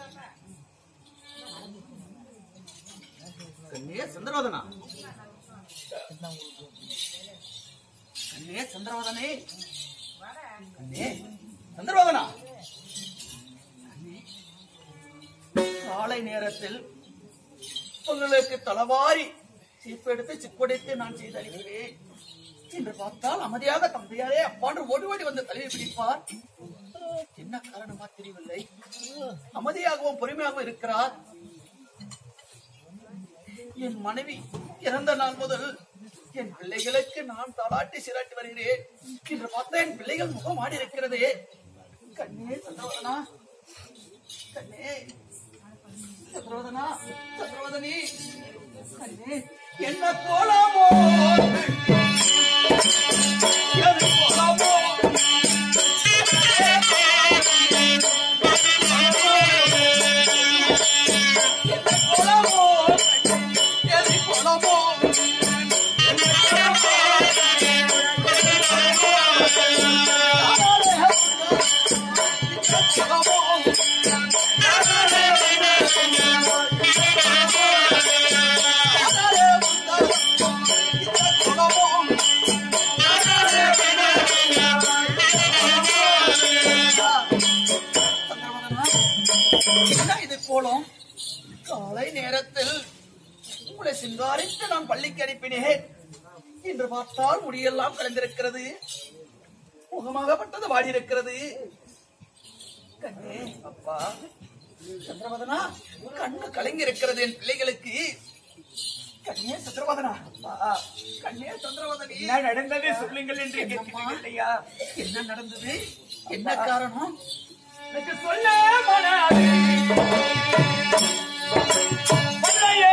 கண்ணே சந்திரவதனா கண்ணே சந்திரவதனே கண்ணே சந்திரவதனா கண்ணே, காலை நேரத்தில் உங்களுக்கு தளவாரி சீப்பெடுத்து சிப்பெடுத்து நான் செய்து அளிக்கிறேன் என்று பார்த்தால் அமைதியாக தந்தையாரே அப்பான்று ஓடி ஓடி வந்து தலையை பிடிப்பார் என்ன காரணமா தெரியவில்லை அமைதியாகவும் பொறுமையாகவும் இருக்கிறார் என் மனைவி இறந்த நாள் முதல் என் பிள்ளைகளுக்கு நான் தாளாட்டி சிராட்டி வருகிறேன் என்று பார்த்தா என் பிள்ளைகள் முகம் ஆடி இருக்கிறதே கண்ணே சந்திரவதனா கண்ணே சந்திரவதனா சந்திரவதனி கண்ணே என்ன போலாமோ எது போலாமோ என்ன போலாமோ எது போலாமோ என்ன இது போலும் காலை நேரத்தில் உங்களை சிங்காரித்து நான் பள்ளிக்கு அனுப்பினேன் என்று பார்த்தால் முடியெல்லாம் கலந்திருக்கிறது முகமாகப்பட்டது வாடி இருக்கிறது கண்ணே அப்பா சந்திரவதனா கண்ணு கலங்கி இருக்கிறது என் பிள்ளைகளுக்கு கண்ணே சந்திரவதனா அப்பா கண்ணே சந்திரவதனி என்ன நடந்தது சொல்லுங்கள் என்று கேட்கிறீர்கள் இல்லையா என்ன நடந்தது என்ன காரணம் எனக்கு சொல்ல மனாது மன்னையே.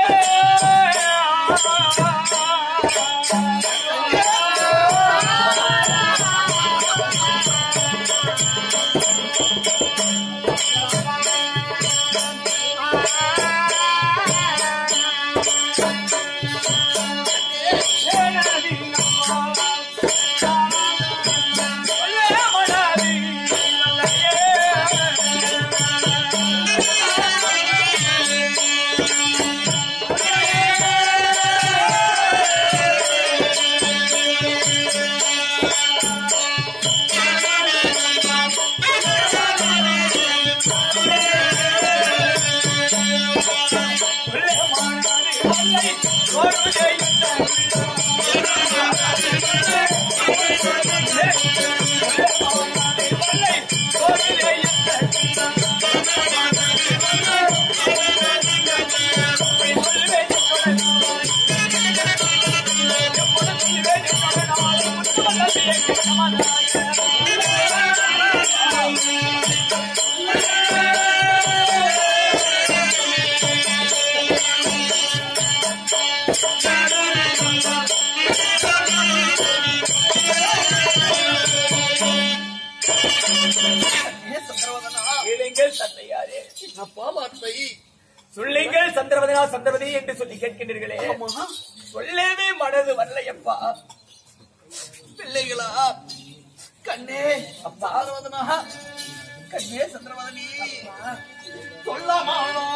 சொல்ல மனாது கண்ணே சந்திரவதனா கேளுங்கள் தந்தையாரே அப்பா வார்த்தை சொல்லுங்கள் சந்திரவதனா சந்திரவதி என்று சொல்லி கேட்கின்றீர்களே ஆமா சொல்லவே மனது வரலையப்பா பிள்ளைகளா கண்ணே அப்பா சந்திரவதனா கண்ணே சந்திரவதனி சொல்லாமானோ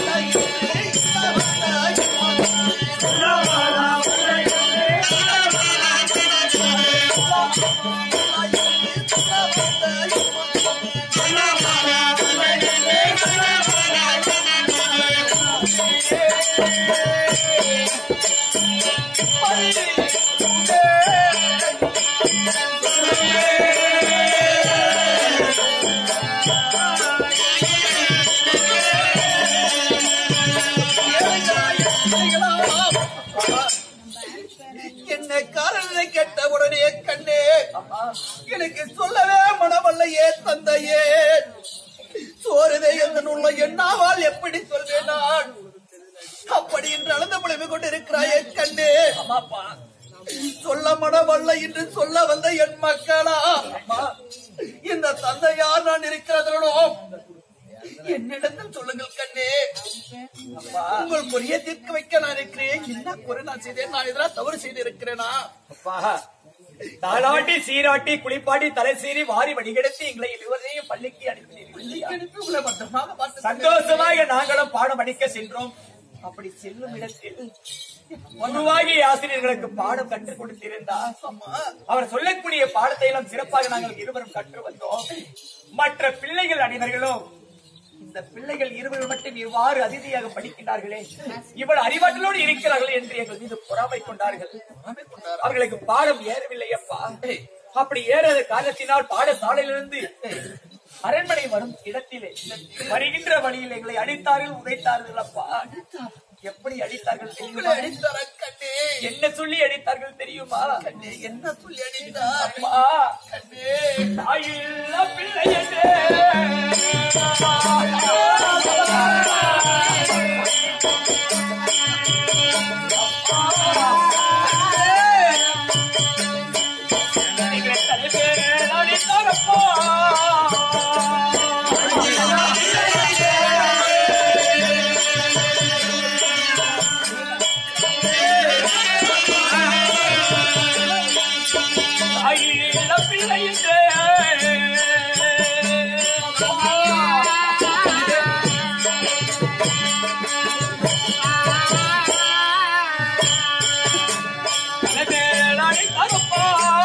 என்ன காரணத்தை கேட்ட உடனே கண்ணே எனக்கு சொல்லவே மனவல்லையே தந்தையே சோறுதே எந்த உள்ள என்னாவால் எப்படி சொல்வேன் நான் அப்படி என்று அளந்த பொழிவு கொண்டிருக்கிறாயே கண்ணே அம்மாப்பா சொல்ல மனவல்ல என்று சொல்ல வந்த என் மக்களா இந்த தந்தையார் நான் இருக்கிறதோ என்னிடத்தில் சொல்லுங்கள் கண்ணே உங்கள் பொரிய தீர்க்க வைக்க நான் இருக்கிறேன் என்ன குறை நான் செய்தேன் நான் இதெல்லாம் தவறு செய்து இருக்கிறேனா அப்பா தாளாட்டி சீராட்டி குளிப்பாட்டி தலை சீறி வாரி வடிகெடுத்து எங்களை இருவரையும் பள்ளிக்கு அனுப்பினீர்கள் இல்லையா? எனக்கு உங்களை பத்திரமாக பார்த்து சந்தோஷமாக நாங்களும் பாடம் அடிக்க சென்றோம் அப்படி செல்லும் இடத்தில் பொதுவாகி ஆசிரியர்களுக்கு பாடம் கற்றுக் கொடுத்திருந்தார் அம்மா அவர் சொல்லக்கூடிய பாடத்தை எல்லாம் சிறப்பாக நாங்கள் இருவரும் கற்று வந்தோம் மற்ற பிள்ளைகள் அனைவர்களும் இந்த பிள்ளைகள் இருவரும் மட்டும் இவ்வாறு அதிதியாக படிக்கிறார்களே இவள் அறிவாற்றலோடு இருக்கிறார்கள் என்று எங்கள் மீது பொறாமை கொண்டார்கள் அவர்களுக்கு பாடம் ஏறவில்லை அப்பா அப்படி ஏறாத காரணத்தினால் பாடசாலையிலிருந்து அரண்மனை வரும் இடத்திலே வருகின்ற வழியில் எங்களை அடித்தார்கள் உதைத்தார்கள் அப்பா எப்படி அடித்தார்கள் உங்களை தெரியுமா அடித்தாரா கண்ணே என்ன சொல்லி அடித்தார்கள் தெரியுமா கண்ணே என்ன சொல்லி அடித்தார் அம்மா கண்ணே தாயில்லா பிள்ளையனே. நீங்களே தலைமையே அடித்தாரப்பா. தாயில்லா பிள்ளையனே. தலைமையே அடித்தாரப்பா.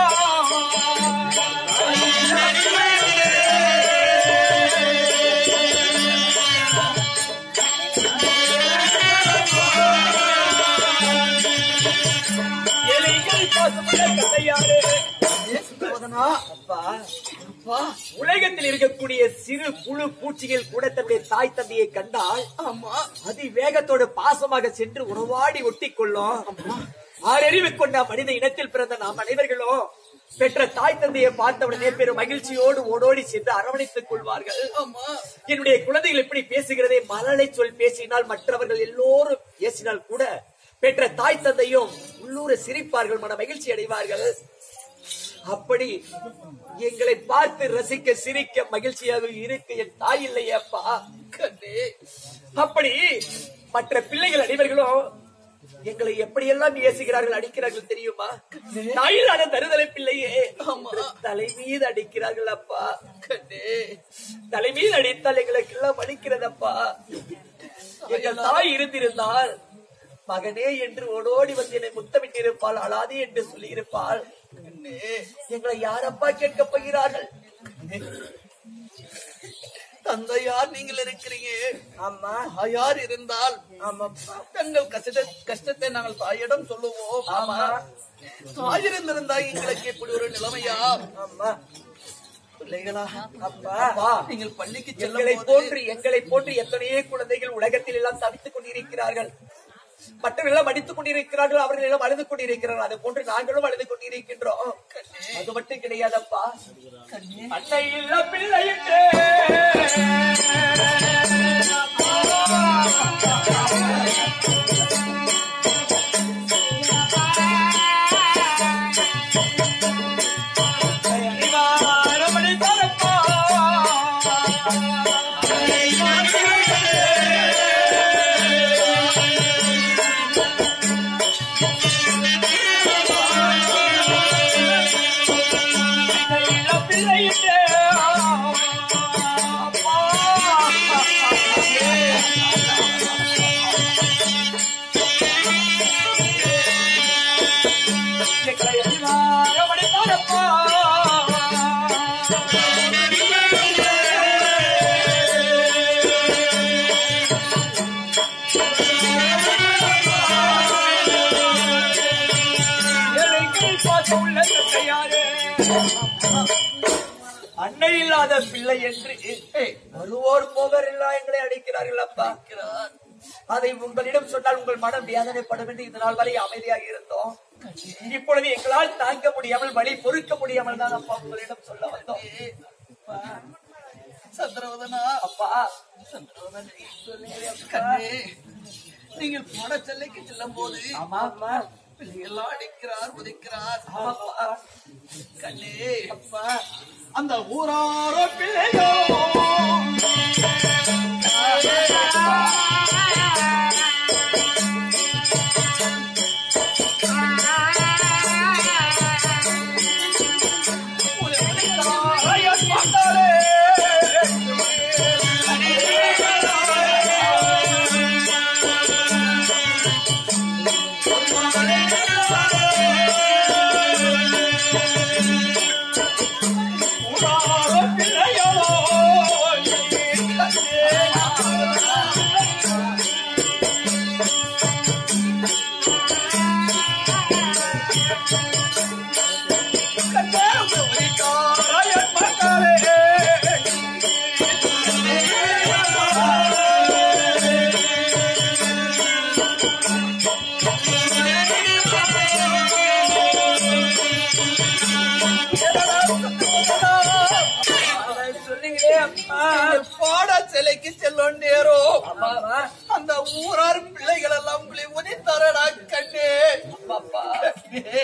எலிகள் பாசமுள்ள கதையாரே. சகோதரனா அப்பா அப்பா உலகத்தில் இருக்கக்கூடிய சிறு புழு பூச்சிகள் கூட தன்னுடைய தாய் தந்தையை கண்டால் அம்மா அதிவேகத்தோடு பாசமாக சென்று உணவாடி ஒட்டிக் கொள்ளும் ஆறறிவு கொண்ட மனித இனத்தில் பிறந்த நாம் அனைவர்களும் பெற்ற தாய் தந்தையை பார்த்தவுடனே பெரும் மகிழ்ச்சியோடு ஓடோடி சென்று அரவணைத்துக் கொள்வார்கள் அம்மா என்னுடைய குழந்தைகள் எப்படி பேசுகிறதே மலலை சொல் பேசினால் மற்றவர்கள் எல்லோரும் பேசினால் கூட பெற்ற தாய் தந்தையும் உள்ளூர சிரிப்பார்கள் மன மகிழ்ச்சி அடைவார்கள் அப்படி எங்களை பார்த்து ரசிக்க சிரிக்க மகிழ்ச்சியாக இருக்க என் தாய் இல்லையே அப்பா கண்ணே அப்படி மற்ற பிள்ளைகள் அனைவர்களும் எங்களை எப்படியெல்லாம் ஏசுகிறார்கள் அடிக்கிறார்கள் தெரியுமா தாயிலான தருதலை பிள்ளையே ஆமா. தலை மீது அடிக்கிறார்கள் அப்பா கண்ணே தலை மீது அடித்தால் எங்களுக்கு எல்லாம் அடிக்கிறதப்பா எங்கள் தாய் இருந்திருந்தால் மகனே என்று ஓடோடி வந்து என்னை முத்தமிட்டிருப்பாள் அழாதே என்று சொல்லியிருப்பாள் கண்ணே எங்களை யாரப்பா கேட்கப் போகிறார்கள் தந்தையார் நீங்கள் இருக்கிறீங்க ஆமா தாயார் இருந்தால் ஆமாப்பா தங்கள் கஷ்ட கஷ்டத்தை நாங்கள் தாயிடம் சொல்லுவோம் ஆமா தாய் இருந்திருந்தா எங்களுக்கு இப்படி ஒரு நிலைமையா ஆமா பிள்ளைகளா அப்பா அப்பா நீங்கள் பள்ளிக்கு எங்களை செல்லும் போது போன்று எங்களை போன்று எத்தனையோ குழந்தைகள் உலகத்தில் எல்லாம் தவித்துக் கொண்டிருக்கிறார்கள் மற்றவர்கள் எல்லாம் அடித்துக் கொண்டிருக்கிறார்கள் அவர்கள் எல்லாம் அழுது கொண்டிருக்கிறார்கள் அது போன்று நாங்களும் அழுது கொண்டிருக்கின்றோம் அது மட்டும் கிடையாதப்பா அன்னை இல்ல பிள்ளையிட்டே அடிவாரமணி தரப்பா அன்னை இல்லாத பிள்ளை என்று வருவோர் போவர் எல்லாம் எங்களை அழைக்கிறார்கள் அப்பா அதை உங்களிடம் சொன்னால் உங்கள் மனம் வேதனைப்படும் என்று இதனால் வரை அமைதியாக இருந்தோம் இப்பொழுது எங்களால் தாங்க முடியாமல் வழி பொறுக்க முடியாமல் தான் அப்பா உங்களிடம் சொல்ல வந்தோம் சந்திரவதனா அப்பா கண்ணே நீங்கள் பாடச்சல்லைக்கு செல்லும் போது ஆமா ஆமா பிள்ளைகள்லாம் அடிக்கிறார் உதைக்கிறார் ஆமாப்பா. கண்ணே அப்பா அந்த ஊராரோ பிள்ளையோ நீங்கள் பாடசாலைக்கு செல்லும் நேரம் ஆமா அந்த ஊரார் பிள்ளைகள் எல்லாம் உங்களை உதித்தரடா கண்ணே அப்பா கண்ணே.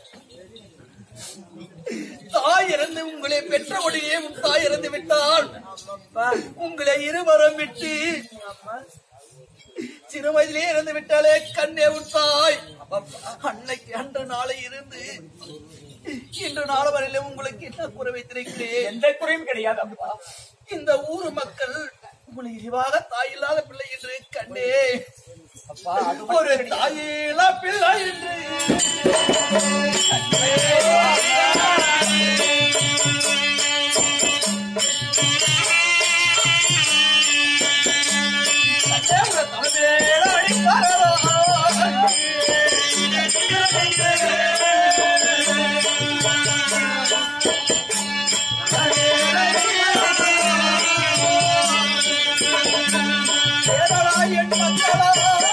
தாய் இறந்து உங்களை பெற்ற உடனே உன் தாய் இறந்து விட்டால் உங்களை இருவரும் விட்டு சிறு வயதிலே இறந்து விட்டாலே கண்ணே உன் தாய் அன்னைக்கு அன்று நாளை இருந்து இன்று நாள் வரையிலும் உங்களுக்கு என்ன குறை வைத்திருக்கிறேன் எந்த குறையும் கிடையாது அப்பா இந்த ஊர் மக்கள் உங்களை இழிவாக தாய் இல்லாத பிள்ளை என்று கண்டே அப்பா அது ஒரு தாயிலா பிள்ளை என்று கண்டே உங்க தலைமையில அடிப்பாரோ. என் மக்களா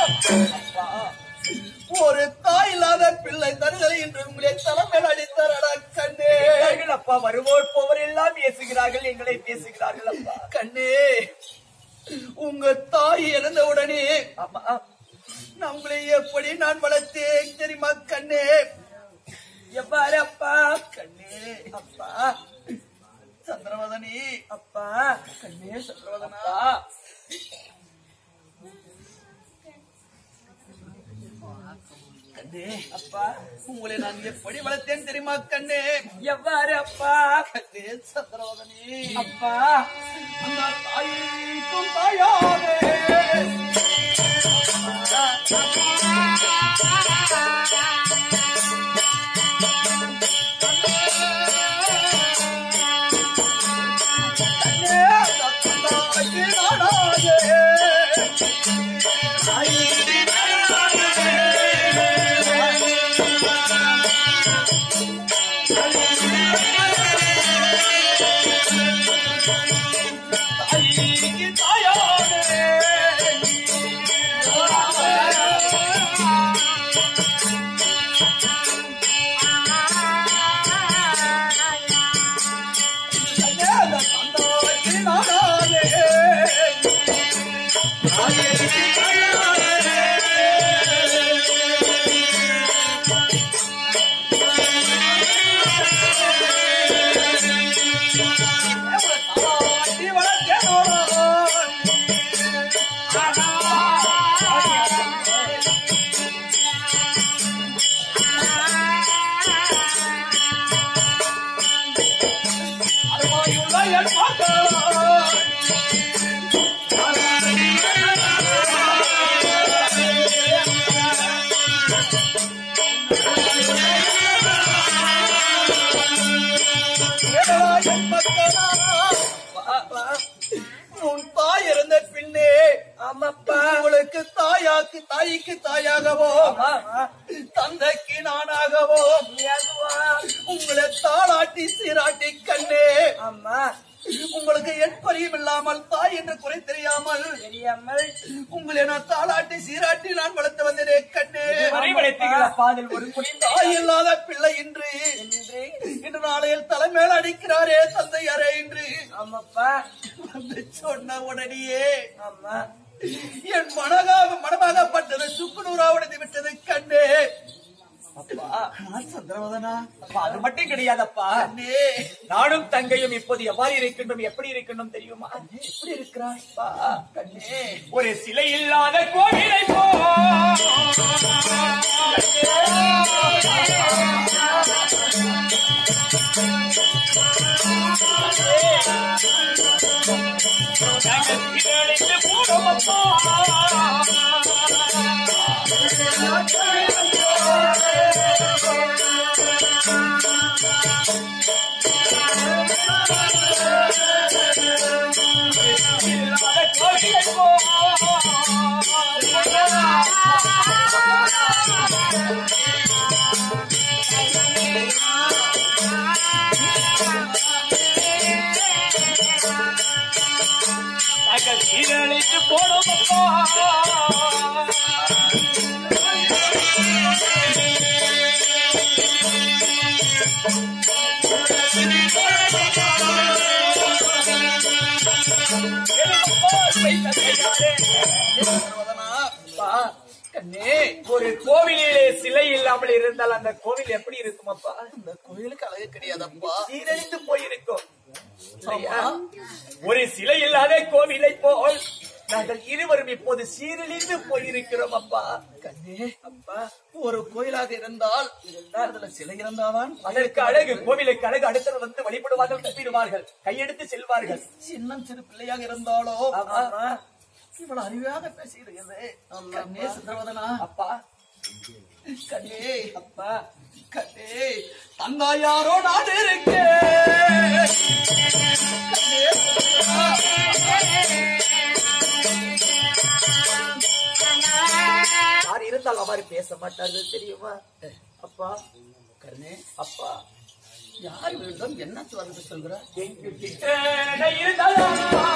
ஒரு தாய் இல்லாத பிள்ளை தருதலை என்று உங்களை தலைமையில் அடித்தாரடா கண்ணே அவர்கள் அப்பா வருவோர் போவர் எல்லாம் பேசுகிறார்கள் எங்களை பேசுகிறார்கள் அப்பா கண்ணே உங்க தாய் இறந்த உடனே ஆமா நான் உங்களை எப்படி நான் வளர்த்தேன் தெரியுமா கண்ணே எவ்வாறு அப்பா கண்ணே அப்பா சந்திரவதனி அப்பா கண்ணே சந்திரவதனா அப்பா கண்ணே அப்பா உங்களை நான் எப்படி வளர்த்தேன் தெரியுமா கண்ணே எவ்வாறு அப்பா கண்ணே சந்திரவதனி அப்பா அந்த தாய்க்கும் தாயாக கண்ணே அந்த தாய்க்கு நாடாக தாய்க்கு உன் தாய் இறந்த பின்னே ஆமாப்பா உங்களுக்கு தாயாக்கு தாய்க்கு தாயாகவோ ஆமா தந்தைக்கு நானாகவோ எதுவா உங்களை தாளாட்டி சீராட்டி கண்ணே அம்மா உங்களுக்கு எப்பறியும் இல்லாமல் தாய் என்று குறை தெரியாமல் தெரியாமல் உங்களை நான் தாளாட்டி சீராட்டி நான் வளர்த்து வந்தேனே கண்ணே வரைவழைத்தீங்களா பாதில் ஒரு குடி தாய் இல்லாத பிள்ளை இன்று என்று இன்று நாளையில் தலைமையில் அடிக்கிறாரே தந்தையாரே என்று ஆமாப்பா வந்து சொன்ன உடனேயே ஆமா என் மனதாக மனமாகப்பட்டது சுக்குநூறா உடைந்து விட்டது கண்ணே அப்பா நான் சந்திரவதனா அப்பா அது மட்டும் கிடையாதப்பா கண்ணே நானும் தங்கையும் இப்போது எவ்வாறு இருக்கின்றோம் எப்படி இருக்கின்றோம் தெரியுமா எப்படி இருக்கிறாய் அப்பா கண்ணே ஒரு சிலை இல்லாத கோவிலை போ சீரழித்து போடும் சந்திரவதனா, அப்பா, கண்ணே ஒரு கோவிலிலே சிலை இல்லாமல் இருந்தால் அந்த கோவில் எப்படி இருக்கும் அப்பா இந்த கோயிலுக்கு அழகு கிடையாதப்பா சீரழிந்து போயிருக்கும் இல்லையா? ஆமா. ஒரு சிலை இல்லாத கோவிலை போல் நாங்கள் இருவரும் இப்போது சீரழிந்து போயிருக்கிறோம் அப்பா கண்ணே அப்பா ஒரு கோயிலாக இருந்தால் அதுல சிலை இருந்தாதான் அதற்கு அழகு கோவிலுக்கு அழகு அடுத்தது வந்து வழிபடுவார்கள் தப்பிடுவார்கள் கையெடுத்து செல்வார்கள் சின்னம் சிறு பிள்ளையாக இருந்தாலோ ஆமா. இவ்வளவு அறிவாக பேசுகிறது கண்ணே சந்திரவதனா அப்பா கண்ணே அப்பா கண்ணே தங்காயாரோ நான் இருக்கேன் கண்ணே சந்திரவதனா. யார் இருந்தால் அவ்வாறு பேச மாட்டார்கள் தெரியுமா அப்பா கண்ணே அப்பா யார் வேண்டும் என்ன வந்து சொல்கிறார் எங்கு கிட்டன இருந்தாலும்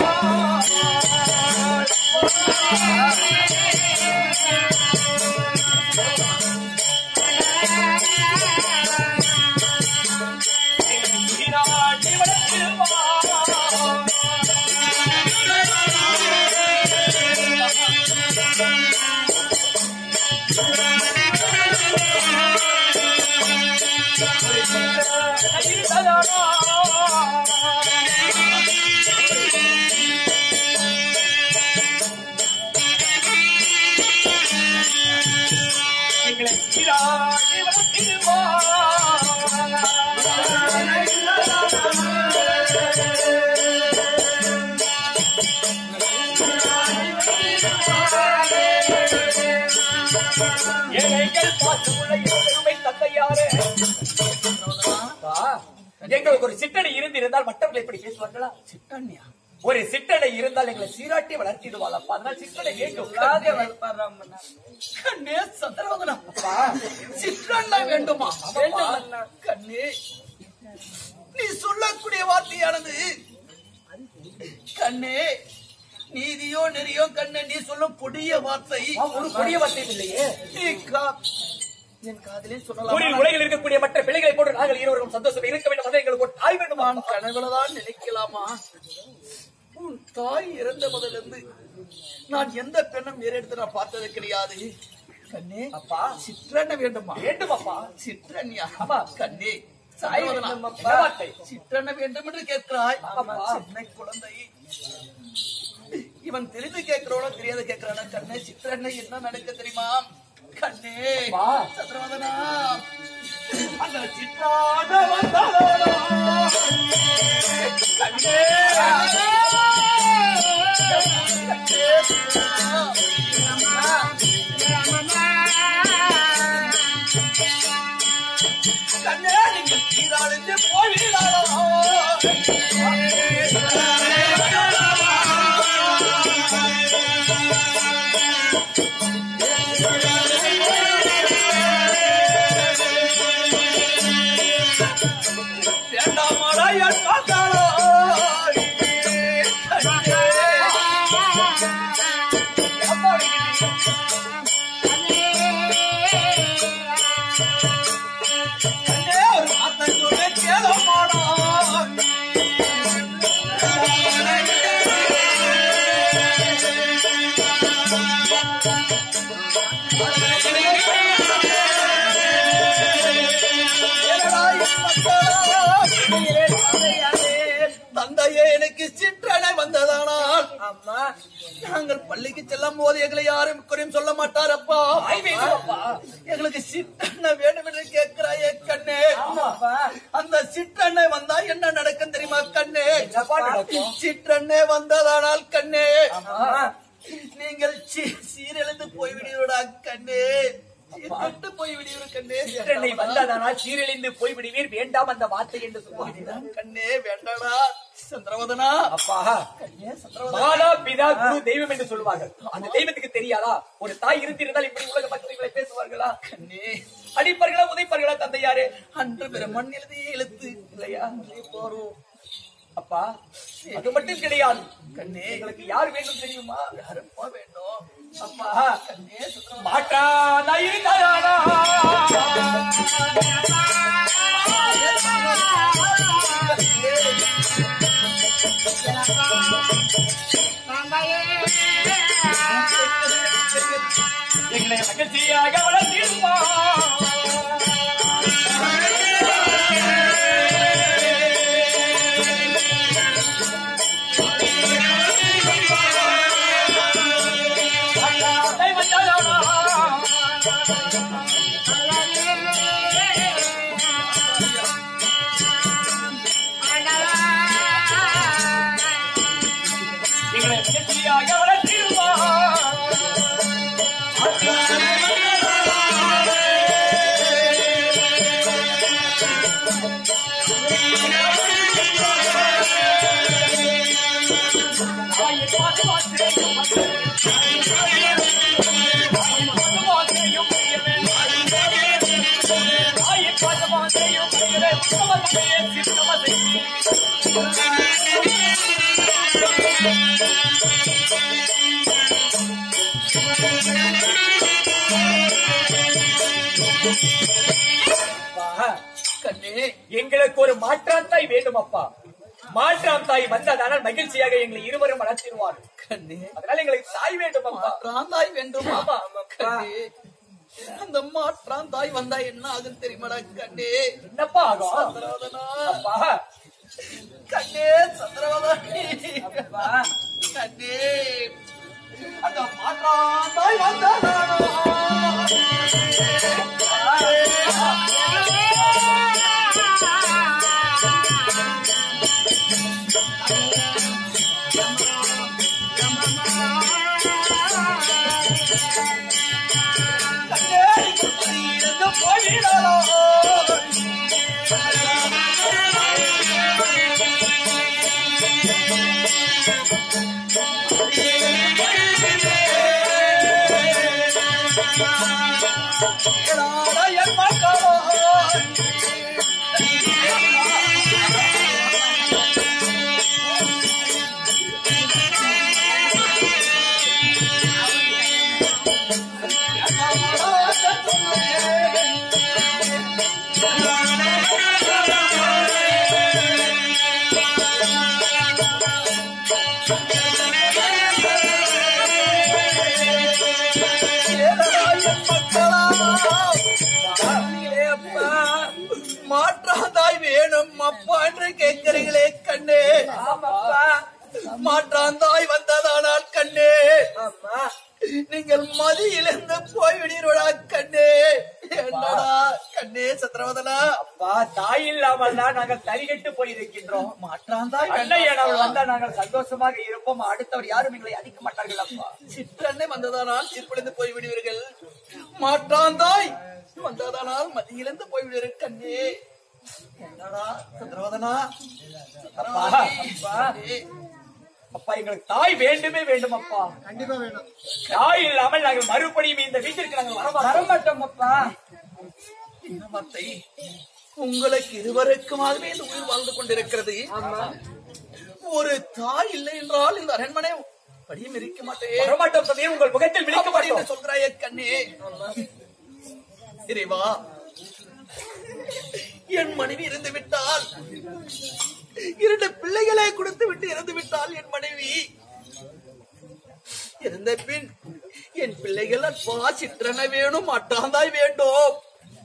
நீராட்டி வளர்த்திருப்பார். எங்களை சீராட்டி ஏழைகள் பாசமுள்ள இறைவனை தந்தையாரே அப்பா, எங்களுக்கு ஒரு சிட்டடை இருந்திருந்தால் மற்றவர்கள் இப்படி பேசுவார்களா சிட்டன்யா ஒரு சிட்டடை இருந்தால் எங்களை சீராட்டி வளர்த்திடுவாள் அப்பா அதனால் சிட்டடை வேண்டும் கண்ணே சந்திரவதனா சிற்றண்ணா வேண்டுமா வேண்டுமண்ணா. கண்ணே நீ சொல்லக்கூடிய வார்த்தையானது கண்ணே நீதியோ நெறியோ கண்ணே நீ சொல்லும் கொடிய வார்த்தை ஆ, ஒரு கொடிய வார்த்தை இல்லையே நீ கா- என் காதலே ஊரில் சொல்லலாம் உலகில் இருக்கக்கூடிய மற்ற பிள்ளைகளை போன்று நாங்கள் இருவரும் சந்தோஷம் இருக்க வேண்டும் அதை எங்களுக்கு ஒரு தாய் வேண்டுமா நான் கனவுலதான் நினைக்கலாமா உன் தாய் இறந்த முதலிருந்து நான் எந்த பெண்ணும் ஏறெடுத்து நான் பார்த்தது கிடையாது கண்ணே அப்பா சிற்றண்ண வேண்டுமா வேண்டும் அப்பா சிற்றன்யா ஆமா. கண்ணே தாய் சகோதரனா, வேண்டும் அப்பா. என்ன வார்த்தை? சிற்றண்ண வேண்டும் என்று கேட்கிறாய் ஆமா. சின்ன குழந்தை இவன் தெரிந்து கேட்கிறோட தெரியாத கேட்கிறான கண்ணே சிற்றண்ண என்ன நடக்க தெரியுமா கண்ணே அப்பா. சந்திரவதனா அந்த சிற்றாட வந்தாளோ கண்ணே கண்ணே நீங்கள் சீராளிந்து போவீர்களோ வேண்டாமாடா என் காத்தாளோ கண்ணே ஒரு வார்த்தை சொல்ல கேளமாடா தந்தையே எனக்கு சிற்றனை வந்ததானால் அம்மா நாங்கள் பள்ளிக்கு செல்லும் போது எங்களை யாரும் குறையும் சொல்ல மாட்டாரப்பா தாய் வேண்டும் அப்பா எங்களுக்கு சிற்றண்ண வேண்டும் என்று கேட்கிறாயே கண்ணே ஆமாப்பா. அந்த சிற்றண்ணை வந்தா என்ன நடக்கும் தெரியுமா கண்ணே என்னப்பா நடக்கும்? சிற்றண்ணே வந்ததானால் கண்ணே ஆமா. நீங்கள் சீ- சீரழிந்து போய்விடுவீர்களா கண்ணே கெட்டு போய்விடுவீர்கள் கண்ணே சிற்றனை வந்ததனால் சீரழிந்து போய்விடுவீர் வேண்டாம் அந்த வார்த்தை என்று சொல்லுவார்கள் கண்ணே வேண்டாடா சந்திரவதனா அப்பா கண்ணே சந்திரவதனா மாதா பிதா குரு தெய்வம் என்று சொல்லுவார்கள் அந்த தெய்வத்துக்கு தெரியாதா ஒரு தாய் இருந்திருந்தால் இப்படி உலக மற்றவர்களை பேசுவார்களா கண்ணே அடிப்பார்களா உதைப்பார்களா தந்தையாரே அன்று பிரம்மன் எழுதிய எழுத்து இல்லையா அன்றே போறோம் அப்பா அது மட்டும் கிடையாது கண்ணே எங்களுக்கு யார் வேண்டும் தெரியுமா யாருப்பா வேண்டும் அப்பா மாற்றாதா இருந்தானா எங்களை மகிழ்ச்சியாக வளர்த்திருப்பா எங்களை மகிழ்ச்சியாக வளர்த்திருப்பா கண்ணே எங்களுக்கு ஒரு மாற்றான் தாய் வேண்டும் அப்பா மாற்றான் தாய் வந்ததானால் மகிழ்ச்சியாக எங்களை இருவரும் வளர்த்திடுவார் கண்ணே அதனால எங்களுக்கு தாய் வேண்டும் அப்பா மாற்றாந்தாய் வேண்டுமா ஆமா. கண்ணே அந்த மாற்றாந்தாய் வந்தா என்ன ஆகும் தெரியுமாடா கண்ணே என்னப்பா ஆகும் சந்திரவதனா அப்பா கண்ணே சந்திரவதனி கண்ணே அந்த மாற்றாந்தாய் வந்தானோ இருந்து போயிடலோ என் மக்களோ மாற்றாந்தாய் வேணும் அப்பா என்று கேட்கிறீங்களே கண்ணே மாற்றாந்தாய் வந்ததானால் கண்ணே நீங்கள் மதியிலிருந்து போய்விடுவீர்களா கண்ணே என்னடா கண்ணே சத்திரவதனா அப்பா தாய் இல்லாமல் தான் நாங்கள் தரிகட்டு போயிருக்கின்றோம் மாற்றாந்தாய் அன்னையனவள் வந்தா நாங்கள் சந்தோஷமாக இருப்போம் அடுத்தவர் யாரும் எங்களை அடிக்க மாட்டார்கள் அப்பா சிற்றன்னை வந்ததானால் சிற்பழிந்து போய்விடுவீர்கள் மாற்றாந்தாய் வந்ததானால் மதியிலிருந்து போய்விடுவீர்கள் கண்ணே என்னடா சந்திரவதனா அப்பா, அப்பா. அப்பா எங்களுக்கு தாய் வேண்டுமே வேண்டும் அப்பா கண்டிப்பா வேணும் தாய் இல்லாமல் நாங்கள் மறுபடியும் இந்த வீட்டிற்கு நாங்கள் வரமாட்டோம் அப்பா வார்த்தை உங்களுக்கு இருவருக்குமாகவே இந்த உயிர் வாழ்ந்து கொண்டிருக்கிறது ஒரு தாய் இல்லை என்றால் இந்த அரண்மனை படியும் இருக்க மாட்டேன் வரமாட்டோம் சமயம் உங்கள் முகத்தில் விழிக்க அப்படி மாட்டோம் என்று சொல்கிறாயே கண்ணே இறைவா என் மனைவி இருந்து விட்டால் இரண்டு பிள்ளைகளை கொடுத்து விட்டு இறந்து விட்டால் என் மனைவி இருந்த பின் என் பிள்ளைகள் அப்பா சிற்றன வேணும் அட்டாந்தாய் வேண்டும்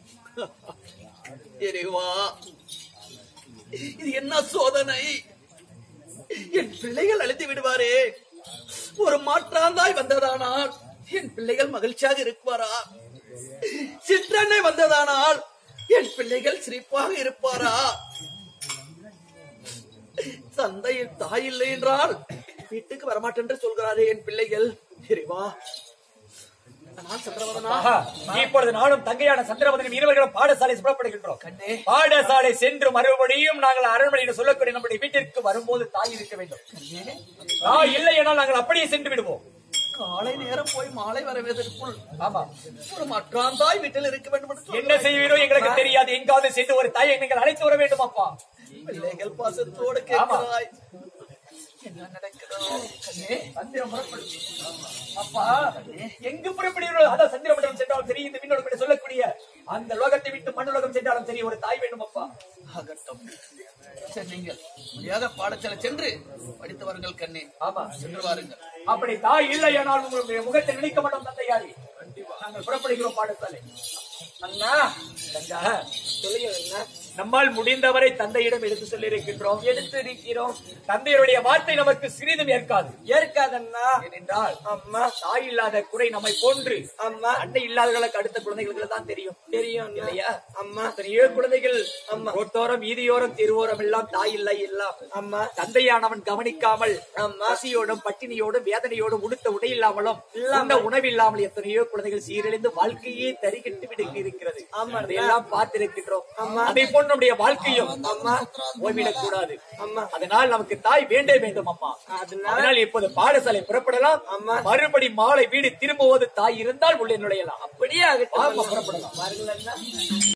இறைவா இது என்ன சோதனை என் பிள்ளைகள் அழித்து விடுவாரே ஒரு மாற்றாந்தாய் வந்ததானால் என் பிள்ளைகள் மகிழ்ச்சியாக இருக்குவாரா சிற்றன்னை வந்ததானால் என் பிள்ளைகள் சிரிப்பாக இருப்பாரா தந்தையில் தாய் இல்லை என்றால் வீட்டுக்கு வரமாட்டேன் என்று சொல்கிறாரே என் பிள்ளைகள் இறைவா நான் சந்திரவதனா ஆஹா, இப்பொழுது நானும் தங்கையான சந்திரவதனும் இருவர்களும் பாடசாலை புறப்படுகின்றோம் கண்ணே பாடசாலை சென்று மறுபடியும் நாங்கள் அரண்மனை என்று சொல்லக்கூடிய நம்முடைய வீட்டிற்கு வரும்போது தாய் இருக்க வேண்டும் தாய் இல்லை என்றால் நாங்கள் அப்படியே சென்று விடுவோம் காலை நேரம் போய் மாலை வரவேதற்குள் ஆமா ஒரு மற்றாந்தாய் வீட்டில் இருக்க வேண்டும் என்று என்ன சொல்கிறாய். செய்வீரோ எங்களுக்கு தெரியாது எங்காவது சென்று ஒரு தாயை நீங்கள் அழைத்து வர வேண்டும் அப்பா பிள்ளைகள் பாசத்தோடு கேட்கிறாய் என்ன நடக்கிறதோ கண்ணே சந்திரம் புறப்படும் அப்பா எங்கு புறப்படுகிறோம் அதான் சந்திர மண்டலம் சென்றாலும் சரி இந்த விண்ணோடு சொல்லக்கூடிய அந்த லோகத்தை விட்டு மண்ணுலகம் சென்றாலும் சரி ஒரு தாய் வேண்டும் அப்பா ஆகட்டும் சரி நீங்கள் முறையாக பாடசாலை சென்று படித்து வாருங்கள் கண்ணே ஆமா சென்று வாருங்கள் அப்படி தாய் இல்லையானால் உங்களுடைய முகத்தை நினைக்க மாட்டோம் தந்தையாரி நாங்கள் புறப்படுகிறோம் பாடசாலை அண்ணா தங்கா சொல்லுங்க அண்ணா நம்மால் முடிந்தவரை தந்தையிடம் எடுத்து சொல்லி இருக்கின்றோம் எடுத்து இருக்கிறோம் தந்தையருடைய வார்த்தை நமக்கு சிறிதும் ஏற்காது ஏற்காதண்ணா ஏனென்றால் அம்மா தாய் இல்லாத குறை நம்மை போன்று அம்மா அண்டை இல்லாதவர்களுக்கு அடுத்த குழந்தைகளுக்கு தான் தெரியும் தெரியும் இல்லையா அம்மா பெரிய குழந்தைகள் அம்மா ரோட்டோரம் வீதியோரம் தெருவோரம் எல்லாம் தாய் இல்லை எல்லாம் அம்மா தந்தையானவன் கவனிக்காமல் பசியோடும் பட்டினியோடும் வேதனையோடும் உடுத்த உடை இல்லாமலும் உண்ண உணவில்லாமல் எத்தனையோ குழந்தைகள் சீரழிந்து வாழ்க்கையே தறிகட்டு விடுக்க இருக்கிறது அதையெல்லாம் பார்த்திருக்கின்றோம் அதை போன்று நம்முடைய வாழ்க்கையும் அம்மா ஓய்விடக் கூடாது அம்மா அதனால் நமக்கு தாய் வேண்டே வேண்டும் அம்மா அதனால் இப்போது பாடசாலை புறப்படலாம் அம்மா மறுபடி மாலை வீடு திரும்புவது தாய் இருந்தால் உள்ளே நுழையலாம் அப்படியே புறப்படலாம்